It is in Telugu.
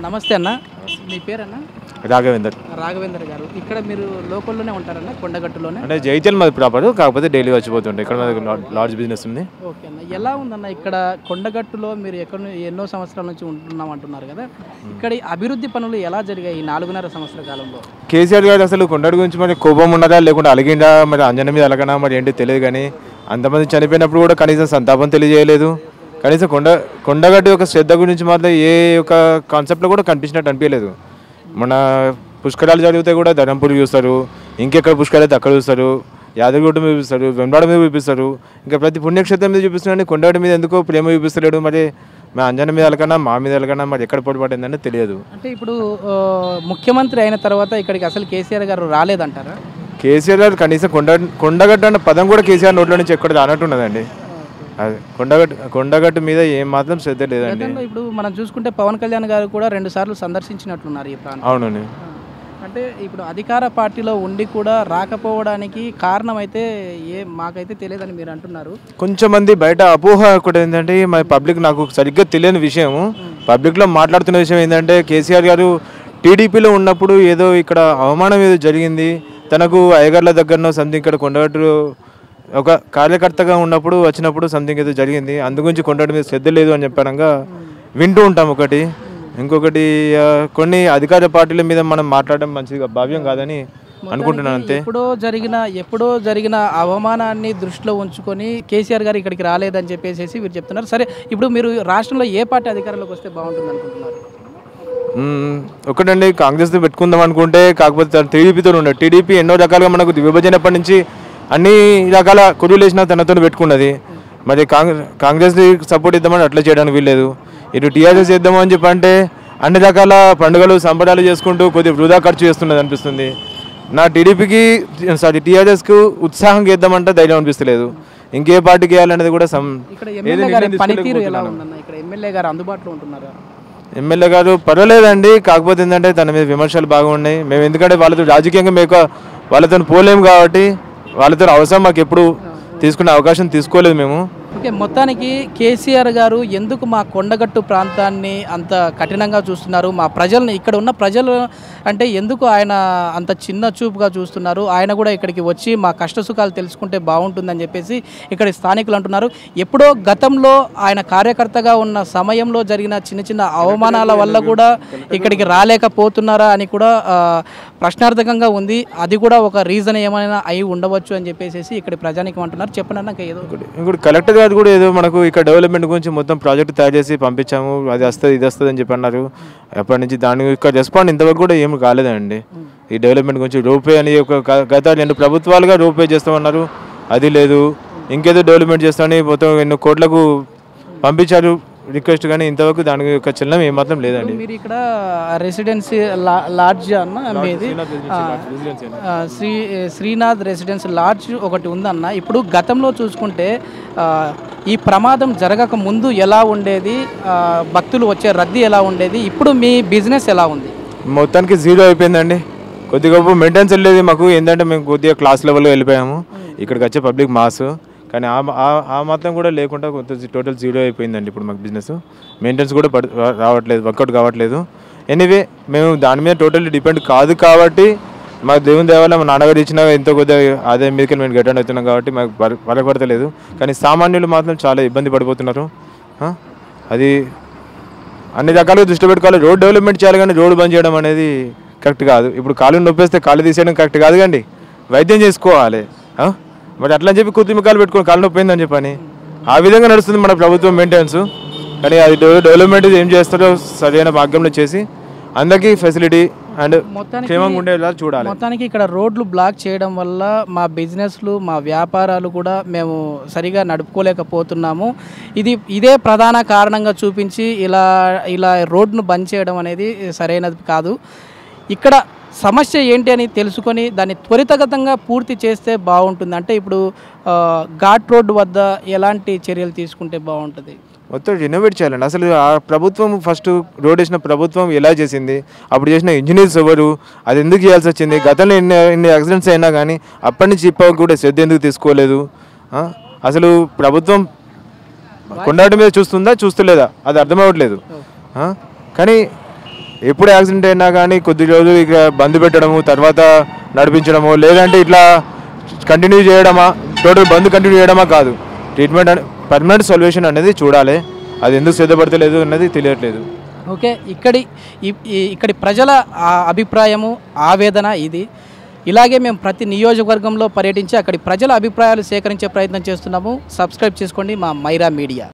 నమస్తే అన్న మీ పేరన్న రాఘవేందర్ రాఘవేంద్ర గారు ఇక్కడ మీరు లోకల్లోనే ఉంటారన్న కొండగట్టులోనే అంటే జైత్యాల మాది ప్రాపర్ కాకపోతే డైలీ వచ్చిపోతుండే ఇక్కడ మాది లార్జ్ బిజినెస్ ఉంది ఓకే అన్న ఎలా ఉందన్న ఇక్కడ కొండగట్టులో మీరు ఎక్కడ ను- ఎన్నో సంవత్సరాల నుంచి ఉంటున్నాం అంటున్నారు కదా ఇక్కడ ఈ అభివృద్ధి పనులు ఎలా జరిగాయి ఈ నాలుగున్నర సంవత్సర కాలంలో కేసీఆర్ గారు అసలు కొండడి గురించి మరి కోపం ఉన్నదా లేకుంటే అలిగిండా మరి అంజన మీద అలగనా మరి ఏంటి తెలియదు కానీ అంతమంది చనిపోయినప్పుడు కూడా కనీసం సంతాపం తెలియజేయలేదు కనీసం కొండ కొండగడ్డ యొక్క శ్రద్ధ గురించి మాత్రం ఏ ఒక కాన్సెప్ట్లో కూడా కనిపించినట్టు అనిపించలేదు మన పుష్కరాలు జరిగితే కూడా ధర్మపూర్ చూస్తారు ఇంకెక్కడ పుష్కరాలు అయితే అక్కడ చూస్తారు యాదగిరిగుట్ట మీద చూపిస్తారు వెంబాడ మీద చూపిస్తారు ఇంకా ప్రతి పుణ్యక్షేత్రం మీద చూపిస్తున్నాడు కొండగడ్డ మీద ఎందుకో ప్రేమ చూపిస్తలేడు మరి మా అంజన మీద వెళ్ళకన్నా మా మీద వెళ్ళకన్నా మరి ఎక్కడ పొడిపడిందని తెలియదు అంటే ఇప్పుడు ఆ, ముఖ్యమంత్రి అయిన తర్వాత ఇక్కడికి అసలు కేసీఆర్ గారు రాలేదంటారా కేసీఆర్ గారు కనీసం కొండ కొండగట్టు అన్న పదం కూడా కేసీఆర్ నోట్లో నుంచి ఎక్కడ రానట్టున్నదండి అది కొండగట్టు కొండగట్టు మీద ఏం మాత్రం శ్రద్ధ లేదండి గతంలో ఇప్పుడు మనం చూసుకుంటే పవన్ కళ్యాణ్ గారు కూడా రెండు సార్లు సందర్శించినట్లున్నారు ఈ ప్రాంతం అవునండి అంటే ఇప్పుడు అధికార పార్టీలో ఉండి కూడా రాకపోవడానికి కారణం అయితే ఏ మాకైతే తెలియదని మీరు అంటున్నారు కొంచెం మంది బయట అపోహ ఒకటి ఏంటంటే మా పబ్లిక్ నాకు సరిగ్గా తెలియని విషయం పబ్లిక్లో మాట్లాడుతున్న విషయం ఏంటంటే కేసీఆర్ గారు టీడీపీలో ఉన్నప్పుడు ఏదో ఇక్కడ అవమానం ఏదో జరిగింది తనకు అయ్యగార్ల దగ్గరనో సంథింగ్ ఇక్కడ కొండగట్టు ఒక కార్యకర్తగా ఉన్నప్పుడు వచ్చినప్పుడు సంథింగ్ ఏదో జరిగింది అందుగురించి కొండగట్టు మీద శ్రద్ధ లేదు అని చెప్పడంగా వింటూ ఉంటాం ఒకటి ఇంకొకటి ఆ, కొన్ని అధికార పార్టీల మీద మనం మాట్లాడడం మంచిది భావ్యం కాదని అనుకుంటున్నాను అంతే ఎప్పుడో జరిగిన ఎప్పుడో జరిగిన అవమానాన్ని దృష్టిలో ఉంచుకొని కేసీఆర్ గారు ఇక్కడికి రాలేదని చెప్పేసి వీరు చెప్తున్నారు సరే ఇప్పుడు మీరు రాష్ట్రంలో ఏ పార్టీ అధికారంలోకి వస్తే బాగుంటుంది అనుకుంటున్నారు మ్మ్. ఒకటండి కాంగ్రెస్ పెట్టుకుందాం అనుకుంటే కాకపోతే తను టీడీపీతో ఉండే టీడీపీ ఎన్నో రకాలుగా మనకు విభజనప్పటి నుంచి అన్ని రకాల కుర్రలు వేసిన తనతో పెట్టుకున్నది మరి కాంగ్రెస్ కాంగ్రెస్ సపోర్ట్ ఇద్దామని అట్లా చేయడానికి వీల్లేదు ఇటు టీఆర్ఎస్ చేద్దామని అని చెప్పి అంటే అన్ని రకాల పండుగలు సంబరాలు చేసుకుంటూ కొద్దిగా వృధా ఖర్చు చేస్తున్నది అనిపిస్తుంది నా టీడీపీకి సారీ టీఆర్ఎస్కు ఉత్సాహం చేద్దామంటే ధైర్యం అనిపిస్తలేదు ఇంకే పార్టీకి వేయాలనేది కూడా సం ఇక్కడ ఏది ఎమ్మెల్యే గారి నిర్ణయం పనితీరు ఎలా తీసుకోలేకపోతున్నాను. ఉందన్న ఇక్కడ ఎమ్మెల్యే గారు అందుబాటులో ఉంటున్నారా ఎమ్మెల్యే గారు పర్వాలేదండి కాకపోతే ఏంటంటే తన మీద విమర్శలు బాగున్నాయి మేము ఎందుకంటే వాళ్ళతో రాజకీయంగా మేము వాళ్ళతో పోలేము కాబట్టి వాళ్ళతో అవసరం మాకు ఎప్పుడు తీసుకునే అవకాశం తీసుకోలేదు మేము ఓకే మొత్తానికి కేసీఆర్ గారు ఎందుకు మా కొండగట్టు ప్రాంతాన్ని అంత కఠినంగా చూస్తున్నారు మా ప్రజల్ని ఇక్కడ ఉన్న ప్రజలు అంటే ఎందుకు ఆయన అంత చిన్న చూపుగా చూస్తున్నారు ఆయన కూడా ఇక్కడికి వచ్చి మా కష్ట సుఖాలు తెలుసుకుంటే బాగుంటుందని చెప్పేసి ఇక్కడ స్థానికులు అంటున్నారు ఎప్పుడో గతంలో ఆయన కార్యకర్తగా ఉన్న సమయంలో జరిగిన చిన్న చిన్న అవమానాల వల్ల కూడా ఇక్కడికి రాలేకపోతున్నారా అని కూడా ఆ, ప్రశ్నార్థకంగా ఉంది అది కూడా ఒక రీజన్ ఏమైనా అయి ఉండవచ్చు అని చెప్పేసి ఇక్కడ ప్రజానికి అంటున్నారు చెప్పండి అన్న, ఇంకా ఏదో ఒకటి. ఇంకోటి కలెక్టర్ గారు కూడా ఏదో మనకు ఇక్కడ డెవలప్మెంట్ గురించి మొత్తం ప్రాజెక్ట్ తయారు చేసి పంపించాము అది వస్తుంది ఇది వస్తుంది అని చెప్పి అన్నారు అప్పటి నుంచి దాని యొక్క రెస్పాండ్ ఇంతవరకు కూడా ఏమి కాలేదండి ఈ డెవలప్మెంట్ గురించి రోపే అని ఒక గ- గత రెండు ప్రభుత్వాలుగా రోపే చేస్తామన్నారు అది లేదు ఇంకేదో డెవలప్మెంట్ చేస్తామని మొత్తం ఎన్నో కోట్లకు పంపించారు రిక్వెస్ట్ కానీ ఇంతవరకు దాని యొక్క చిల్లం ఏమాత్రం లేదండి మీరు ఇక్కడ రెసిడెన్సీ లాడ్జ్ అన్న మీది ఆ, శ్రీ శ్రీనాథ్ రెసిడెన్స్ లాడ్జ్ ఒకటి ఉందన్న ఇప్పుడు గతంలో చూసుకుంటే ఆ, ఈ ప్రమాదం జరగక ముందు ఎలా ఉండేది ఆ, భక్తులు వచ్చే రద్దీ ఎలా ఉండేది ఇప్పుడు మీ బిజినెస్ ఎలా ఉంది మొత్తానికి జీరో అయిపోయిందండి కొద్దిగా మెయింటెనెన్స్ వెళ్ళేది మాకు ఏంటంటే మేము కొద్దిగా క్లాస్ లెవెల్లో వెళ్ళిపోయాము ఇక్కడికి వచ్చే పబ్లిక్ మాస్ కానీ ఆ ఆ- ఆ మాత్రం కూడా లేకుండా కొంత టోటల్ జీరో అయిపోయిందండి ఇప్పుడు మాకు బిజినెస్ మెయింటెనెన్స్ కూడా పడు రా- రావట్లేదు వర్కౌట్ కావట్లేదు ఎనీవే మేము దాని మీద టోటల్లీ డిపెండ్ కాదు కాబట్టి మాకు దేవుని దేవాల మా నాన్నగారు ఇచ్చిన ఎంతో కొద్దిగా ఆదాయం మీదకి మేము గెట్ అవుతున్నాం కాబట్టి మాకు వర- వరకపడతలేదు కానీ సామాన్యులు మాత్రం చాలా ఇబ్బంది పడిపోతున్నారు ఆ? అది అన్ని రకాలుగా దృష్టి పెట్టుకోవాలి రోడ్ డెవలప్మెంట్ చేయాలి కానీ రోడ్ బంద్ చేయడం అనేది కరెక్ట్ కాదు ఇప్పుడు కాలు నొప్పేస్తే కాలు తీసేయడం కరెక్ట్ కాదు కండి వైద్యం చేసుకోవాలి ఆ? మరి అట్లా అని చెప్పి కృత్రిమ కాలు పెట్టుకొని కాలు నొప్పి అయిందని చెప్పని ఆ విధంగా నడుస్తుంది మన ప్రభుత్వం మెయింటెనెన్స్ కానీ అది డెవ- డెవలప్మెంట్ ఏం చేస్తారో సరైన మార్గంలో చేసి అందరికీ ఫెసిలిటీ అండ్ మొత్తానికి క్షేమంగా ఉండేలా చూడాలి మొత్తానికి ఇక్కడ రోడ్లు బ్లాక్ చేయడం వల్ల మా బిజినెస్లు మా వ్యాపారాలు కూడా మేము సరిగా నడుపుకోలేకపోతున్నాము ఇది ఇదే ప్రధాన కారణంగా చూపించి ఇలా ఇలా రోడ్ను బంద్ చేయడం అనేది సరైనది కాదు ఇక్కడ సమస్య ఏంటి అని తెలుసుకొని దాన్ని త్వరితగతంగా పూర్తి చేస్తే బాగుంటుంది అంటే ఇప్పుడు ఆ, ఘాట్ రోడ్డు వద్ద ఎలాంటి చర్యలు తీసుకుంటే బాగుంటుంది మొత్తం రినోవేట్ చేయాలండి అసలు ఆ ప్రభుత్వం ఫస్ట్ రోడ్ వేసిన ప్రభుత్వం ఎలా చేసింది అప్పుడు చేసిన ఇంజనీర్స్ ఎవరు అది ఎందుకు చేయాల్సి వచ్చింది గతంలో ఎన్ని ఎన్ని యాక్సిడెంట్స్ అయినా కానీ అప్పటి నుంచి ఇప్పటి కూడా శ్రద్ధ ఎందుకు తీసుకోలేదు ఆ? అసలు ప్రభుత్వం కొండాటి మీద చూస్తుందా చూస్తలేదా అది అర్థం అవ్వట్లేదు ఆ? కానీ ఎప్పుడు యాక్సిడెంట్ అయినా కానీ కొద్ది రోజులు ఇక బంద్ పెట్టడము తర్వాత నడిపించడము లేదంటే ఇట్లా కంటిన్యూ చేయడమా టోటల్ బంద్ కంటిన్యూ చేయడమా కాదు ట్రీట్మెంట్ అనే పర్మనెంట్ సొల్యూషన్ అనేది చూడాలి అది ఎందుకు సిద్ధపడతలేదు అన్నది తెలియట్లేదు ఓకే ఇక్కడి ఈ- ఈ- ఇక్కడి ప్రజల ఆ అభిప్రాయము ఆవేదన ఇది ఇలాగే మేము ప్రతి నియోజకవర్గంలో పర్యటించి అక్కడి ప్రజల అభిప్రాయాలు సేకరించే ప్రయత్నం చేస్తున్నాము సబ్స్క్రైబ్ చేసుకోండి మా మైరా మీడియా